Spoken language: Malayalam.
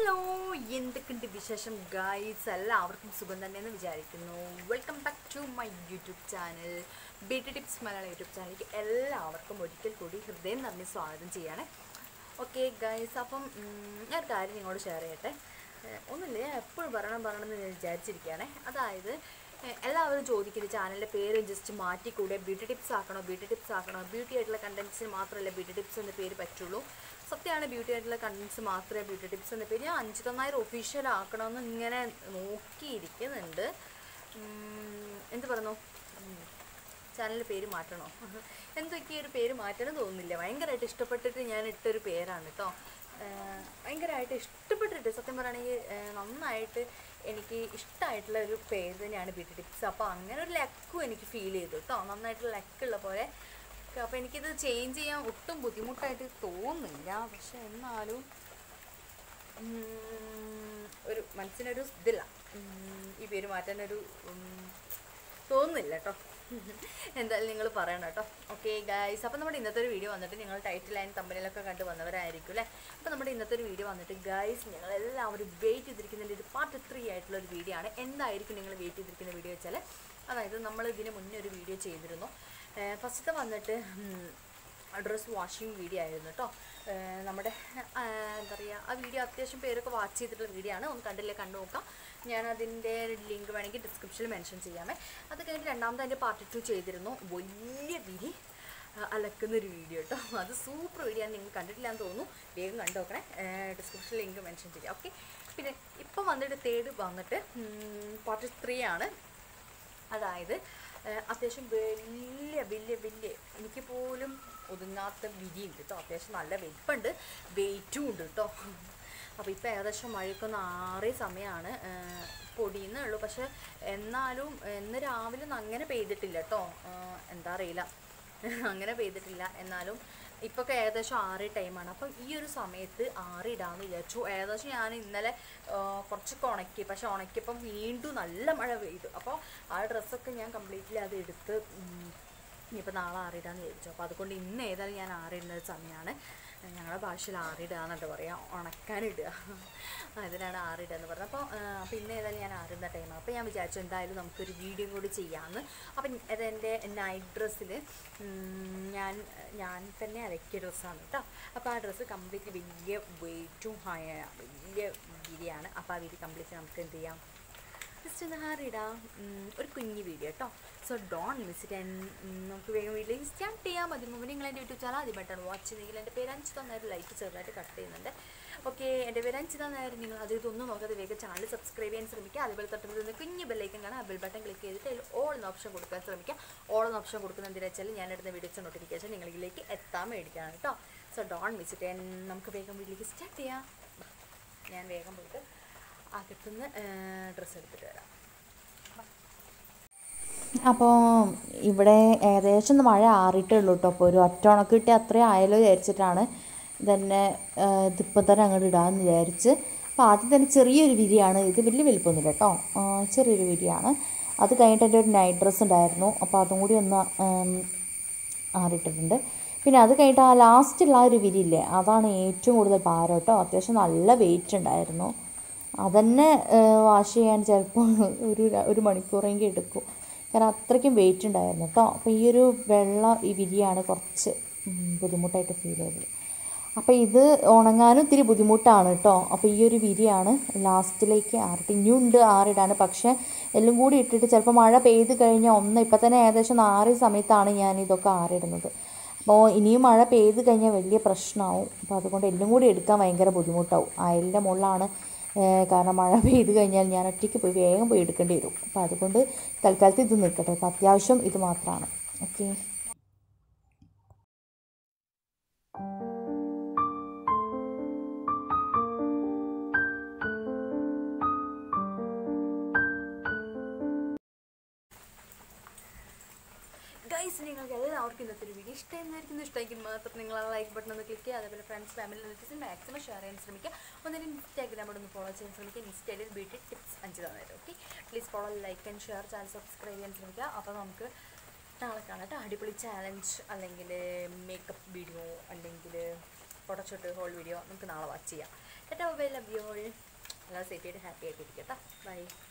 ഹലോ എന്തൊക്കെയുണ്ട് വിശേഷം ഗൈസ് എല്ലാവർക്കും സുഖം തന്നെയെന്ന് വിചാരിക്കുന്നു welcome back to my YouTube channel beauty tips Malayalam YouTube ചാനലിലേക്ക് എല്ലാവർക്കും ഒരിക്കൽ കൂടി ഹൃദയം നിറഞ്ഞ് സ്വാഗതം ചെയ്യാണ് ഓക്കെ ഗൈസ് അപ്പം ഉം, ഞാൻ ഒരു കാര്യം നിങ്ങളോട് ഷെയർ ചെയ്യട്ടെ ഏഹ്, ഒന്നുമില്ല ഞാൻ എപ്പോഴും പറയണം പറയണം എന്ന് വിചാരിച്ചിരിക്കുകയാണ് അതായത് ഏഹ്, എല്ലാവരും ചോദിക്കുന്നത് ചാനലിൻ്റെ പേര് ജസ്റ്റ് മാറ്റിക്കൂടെ ബ്യൂട്ടി ടിപ്സ് ആക്കണോ ബ്യൂട്ടി ടിപ്സ് ആക്കണോ ബ്യൂട്ടി ആയിട്ടുള്ള കണ്ടൻസിന് മാത്രമല്ല ബ്യൂട്ടി ടിപ്സ് എന്ന പേര് പറ്റുള്ളൂ സത്യമാണ് ബ്യൂട്ടി ആയിട്ടുള്ള കണ്ടൻസ് മാത്രമേ ബ്യൂട്ടി ടിപ്സ് എന്ന പേര് ഞാൻ അഞ്ച് തൊന്നായിരം ഒഫീഷ്യൽ ആക്കണമെന്ന് ഇങ്ങനെ നോക്കിയിരിക്കുന്നുണ്ട് ഉം, എന്ത് പറഞ്ഞു ചാനലിൻ്റെ പേര് മാറ്റണോ എന്തൊക്കെ ഒരു പേര് മാറ്റണം തോന്നുന്നില്ല ഭയങ്കരമായിട്ട് ഇഷ്ടപ്പെട്ടിട്ട് ഞാൻ ഇട്ടൊരു പേരാണ് കേട്ടോ ഭയങ്കരമായിട്ട് ഇഷ്ടപ്പെട്ടിട്ട് സത്യം പറയുകയാണെങ്കിൽ ഏഹ്, നന്നായിട്ട് എനിക്ക് ഇഷ്ടമായിട്ടുള്ള ഒരു പേര് തന്നെയാണ് ബ്യൂട്ടി ടിപ്സ് അപ്പോൾ അങ്ങനെ ഒരു ലക്കും എനിക്ക് ഫീൽ ചെയ്തു കേട്ടോ നന്നായിട്ടുള്ള ലക്കുള്ള പോലെ അപ്പോൾ എനിക്കിത് ചേഞ്ച് ചെയ്യാൻ ഒട്ടും ബുദ്ധിമുട്ടായിട്ട് തോന്നുന്നില്ല പക്ഷെ എന്നാലും ഉം, ഒരു മനസ്സിനൊരു ഇതില്ല ഉം, ഈ പേര് മാറ്റാനൊരു ഉം, തോന്നുന്നില്ല കേട്ടോ എന്തായാലും നിങ്ങൾ പറയണം കേട്ടോ ഓക്കെ ഗൈസ് അപ്പോൾ നമ്മുടെ ഇന്നത്തെ ഒരു വീഡിയോ വന്നിട്ട് നിങ്ങൾ ടൈറ്റിൽ ലൈൻ തമ്പനിലൊക്കെ കണ്ട് വന്നവരായിരിക്കും അല്ലേ അപ്പോൾ നമ്മുടെ ഇന്നത്തെ ഒരു വീഡിയോ വന്നിട്ട് ഗൈസ് ഞങ്ങൾ എല്ലാവരും വെയിറ്റ് ചെയ്തിരിക്കുന്നതിൻ്റെ ഒരു പാർട്ട് ത്രീ ആയിട്ടുള്ള ഒരു വീഡിയോ ആണ് എന്തായിരിക്കും നിങ്ങൾ വെയിറ്റ് ചെയ്തിരിക്കുന്ന വീഡിയോ വെച്ചാൽ അതായത് നമ്മൾ ഇതിന് മുന്നേ ഒരു വീഡിയോ ചെയ്തിരുന്നു ഫസ്റ്റത്തെ വന്നിട്ട് ഡ്രസ് വാഷിംഗ് വീഡിയോ ആയിരുന്നു കേട്ടോ ഏഹ് നമ്മുടെ ആ, എന്താ പറയുക ആ വീഡിയോ അത്യാവശ്യം പേരൊക്കെ വാച്ച് ചെയ്തിട്ടുള്ള വീഡിയോ ആണ് ഒന്ന് കണ്ടില്ലേ കണ്ടു നോക്കാം ഞാൻ അതിൻ്റെ ലിങ്ക് വേണമെങ്കിൽ ഡിസ്ക്രിപ്ഷനിൽ മെൻഷൻ ചെയ്യാമേ അത് കഴിഞ്ഞിട്ട് രണ്ടാമത്തെ അതിൻ്റെ പാർട്ട് ടു ചെയ്തിരുന്നു വലിയ വിരി ആ, അലക്കുന്ന ഒരു വീഡിയോ കേട്ടോ അത് സൂപ്പർ വീഡിയോ ആണ് നിങ്ങൾ കണ്ടിട്ടില്ല എന്ന് തോന്നുന്നു വേഗം കണ്ടു നോക്കണേ ഡിസ്ക്രിപ്ഷനിൽ ലിങ്ക് മെൻഷൻ ചെയ്യാം ഓക്കെ പിന്നെ ഇപ്പം വന്നിട്ട് തേർഡ് വന്നിട്ട് പാർട്ട് ത്രീ ആണ് അതായത് ഏഹ്, അത്യാവശ്യം വലിയ വലിയ വലിയ എനിക്ക് പോലും ഒതുങ്ങാത്ത വിരിയുണ്ട് കേട്ടോ അത്യാവശ്യം നല്ല വലിപ്പമുണ്ട് വെയിറ്റും ഉണ്ട് കേട്ടോ അപ്പോൾ ഇപ്പോൾ ഏകദേശം മഴയ്ക്കൊന്ന് ആറിയ സമയമാണ് ഏഹ്, പൊടിയുന്നേ ഉള്ളൂ പക്ഷെ എന്നാലും ഇന്ന് രാവിലെ ഒന്നും അങ്ങനെ പെയ്തിട്ടില്ല കേട്ടോ ഏഹ്, എന്താ അറിയില്ല അങ്ങനെ പെയ്തിട്ടില്ല എന്നാലും ഇപ്പൊക്കെ ഏകദേശം ആറ് ടൈമാണ് അപ്പം ഈ ഒരു സമയത്ത് ആറിടാന്ന് വിചാരിച്ചു ഏകദേശം ഞാൻ ഇന്നലെ ആ, കുറച്ചൊക്കെ ഉണക്കി പക്ഷെ ഉണക്കിയപ്പം വീണ്ടും നല്ല മഴ പെയ്തു അപ്പോൾ ആ ഡ്രസ്സൊക്കെ ഞാൻ കംപ്ലീറ്റ്ലി അത് എടുത്ത് ഉം, ഇനിയിപ്പോൾ നാളെ ആറിടാന്ന് വിചാരിച്ചു അപ്പോൾ അതുകൊണ്ട് ഇന്ന് ഏതായാലും ഞാൻ ആറിടുന്ന ഒരു സമയമാണ് ഞങ്ങളുടെ ഭാഷയിൽ ആറിടുക എന്നിട്ട് പറയാം ഉണക്കാനിടുക അതിനാണ് ആറിടുക എന്ന് പറഞ്ഞത് അപ്പോൾ അപ്പോൾ ഇന്ന് ഏതായാലും ഞാൻ ആറിടുന്ന ടൈമാണ് അപ്പോൾ ഞാൻ വിചാരിച്ചു എന്തായാലും നമുക്കൊരു വീഡിയോ കൂടി ചെയ്യാമെന്ന് അപ്പം അതെൻ്റെ നൈറ്റ് ഡ്രസ്സിൽ ഞാൻ ഞാൻ തന്നെ അലക്കിയ ഡ്രസ്സാണ് കേട്ടോ അപ്പോൾ ആ ഡ്രസ്സ് കംപ്ലീറ്റ് വലിയ വെയിറ്റും ഹൈ വലിയ വിരിയാണ് അപ്പോൾ ആ വിരി കംപ്ലീറ്റ് നമുക്ക് എന്ത് ചെയ്യാം ജസ്റ്റ് ഒന്ന് ഹാറിടാം ഉം, ഒരു കുഞ്ഞു വീഡിയോ കേട്ടോ so don't miss it and നമുക്ക് വേഗം വീട്ടിലേക്ക് സ്റ്റാർട്ട് ചെയ്യാം അതിന് മുമ്പ് നിങ്ങൾ എൻ്റെ യൂട്യൂബ് ചാനൽ ആദ്യമായിട്ടാണ് വാച്ച് ചെയ്തെങ്കിൽ എൻ്റെ പേര് അഞ്ച് തന്നേരം ലൈറ്റ് ചെറുതായിട്ട് കട്ട് ചെയ്യുന്നുണ്ട് ഓക്കെ എൻ്റെ പേര് അഞ്ച് തന്നേരം നിങ്ങൾ അത് ഇതൊന്നും നോക്കാതെ വേഗം ചാനൽ സബ്സ്ക്രൈബ് ചെയ്യാൻ ശ്രമിക്കുക അതുപോലെ തൊട്ടടുത്ത് കുഞ്ഞ് ബെല്ലൈക്കൻ കാണാം ആ ബെൽ ബട്ടൺ ക്ലിക്ക് ചെയ്തിട്ട് അതിൽ ഓൾ എന്ന ഓപ്ഷൻ കൊടുക്കാൻ ശ്രമിക്കുക ഓൾ എന്ന ഓപ്ഷൻ കൊടുക്കുന്ന എന്തിനാ വെച്ചാൽ ഞാൻ ഇടുന്ന വീഡിയോസ് നോട്ടിഫിക്കേഷൻ നിങ്ങളിലേക്ക് എത്താൻ മേടിക്കുകയാണ് കേട്ടോ so don't miss it and നമുക്ക് വേഗം വീട്ടിലേക്ക് സ്റ്റാർട്ട് ചെയ്യാം ഞാൻ വേഗം പോയിട്ട് അകത്തുനിന്ന് ഡ്രസ്സ് എടുത്തിട്ട് വരാം അപ്പോൾ ഇവിടെ ഏകദേശം ഒന്ന് മഴ ആറിയിട്ടേ ഉള്ളൂ കേട്ടോ അപ്പോൾ ഒരു ഒറ്റ ഉണക്ക് കിട്ടി അത്രയും ആയാലോ വിചാരിച്ചിട്ടാണ് ഇതന്നെ ഇതിപ്പോൾ തന്നെ അങ്ങോട്ട് ഇടാമെന്ന് വിചാരിച്ച് അപ്പോൾ ആദ്യം തന്നെ ചെറിയൊരു വിരിയാണ് ഇത് വലിയ വലിപ്പമൊന്നുമില്ല കേട്ടോ ആ, ചെറിയൊരു വിരിയാണ് അത് കഴിഞ്ഞിട്ട് എൻ്റെ ഒരു നൈറ്റ് ഡ്രസ്സ് ഉണ്ടായിരുന്നു അപ്പോൾ അതും കൂടി ഒന്ന് ഉം, ആറിയിട്ടിട്ടുണ്ട് പിന്നെ അത് കഴിഞ്ഞിട്ട് ആ ലാസ്റ്റുള്ള ആ ഒരു വിരിയില്ലേ അതാണ് ഏറ്റവും കൂടുതൽ ഭാരം കേട്ടോ അത്യാവശ്യം നല്ല വെയിറ്റ് ഉണ്ടായിരുന്നു അതന്നെ വാഷ് ചെയ്യാൻ ചിലപ്പോൾ ഒരു ര- ഒരു മണിക്കൂറെങ്കിലും എടുക്കും കാരണം അത്രയ്ക്കും വെയിറ്റ് ഉണ്ടായിരുന്നു കേട്ടോ അപ്പോൾ ഈ ഒരു വെള്ള ഈ വിരിയാണ് കുറച്ച് ഉം, ബുദ്ധിമുട്ടായിട്ട് ഫീൽ ചെയ്തത് അപ്പോൾ ഇത് ഉണങ്ങാനും ഇത്തിരി ബുദ്ധിമുട്ടാണ് കേട്ടോ അപ്പോൾ ഈ ഒരു വിരിയാണ് ലാസ്റ്റിലേക്ക് ആറിട്ട് ഇനിയും ഉണ്ട് ആറിടാൻ പക്ഷേ എല്ലാം കൂടി ഇട്ടിട്ട് ചിലപ്പോൾ മഴ പെയ്ത് കഴിഞ്ഞാൽ ഒന്ന് ഇപ്പം തന്നെ ഏകദേശം ആറിയ സമയത്താണ് ഞാൻ ഇതൊക്കെ ആറിടുന്നത് അപ്പോൾ ഇനിയും മഴ പെയ്ത് കഴിഞ്ഞാൽ വലിയ പ്രശ്നമാവും അപ്പോൾ അതുകൊണ്ട് എല്ലാം കൂടി എടുക്കാൻ ഭയങ്കര ബുദ്ധിമുട്ടാവും അയലിൻ്റെ മുകളിലാണ് ഏഹ് കാരണം മഴ പെയ്ത് കഴിഞ്ഞാൽ ഞാൻ ഒറ്റയ്ക്ക് പോയി വേഗം പോയി എടുക്കേണ്ടി വരും അപ്പോൾ അതുകൊണ്ട് തൽക്കാലത്ത് ഇത് നിൽക്കട്ടെ അപ്പോൾ അത്യാവശ്യം ഇത് മാത്രമാണ് ഓക്കെ ഗൈസ് നിങ്ങൾക്ക് എല്ലാവർക്കും ഇന്നത്തെ ഒരു വീഡിയോ ഇഷ്ടമായിരിക്കുന്നു ഇഷ്ടമെങ്കിൽ മാത്രം നിങ്ങൾ ആ ലൈക്ക് ബട്ടൺ ഒന്ന് ക്ലിക്ക് ചെയ്യുക അതേപോലെ ഫ്രണ്ട്സ് ഫാമിലി റിലേറ്റീവ്സിന് മാക്സിമം ഷെയർ ചെയ്യാൻ ശ്രമിക്കുക ഒന്നിനും ഇൻസ്റ്റാഗ്രാമോട് ഒന്ന് ഫോളോ ചെയ്യാൻ ശ്രമിക്കുക ഇൻസ്റ്റയിൽ ബ്യൂട്ടി ടിപ്സ് അഞ്ച് തന്നേരം okay please follow like and share channel subscribe ചെയ്യാൻ ശ്രമിക്കുക അപ്പോൾ നമുക്ക് നാളെ കാണാം കേട്ടോ അടിപൊളി ചാലഞ്ച് അല്ലെങ്കിൽ മേക്കപ്പ് വീഡിയോ അല്ലെങ്കിൽ ഫോട്ടോഷൂട്ട് ഹോൾ വീഡിയോ നമുക്ക് നാളെ വാച്ച് ചെയ്യാം tata bye love you all എല്ലാ സേഫായിട്ട് ഹാപ്പി ആയിട്ടിരിക്കട്ടോ ബൈ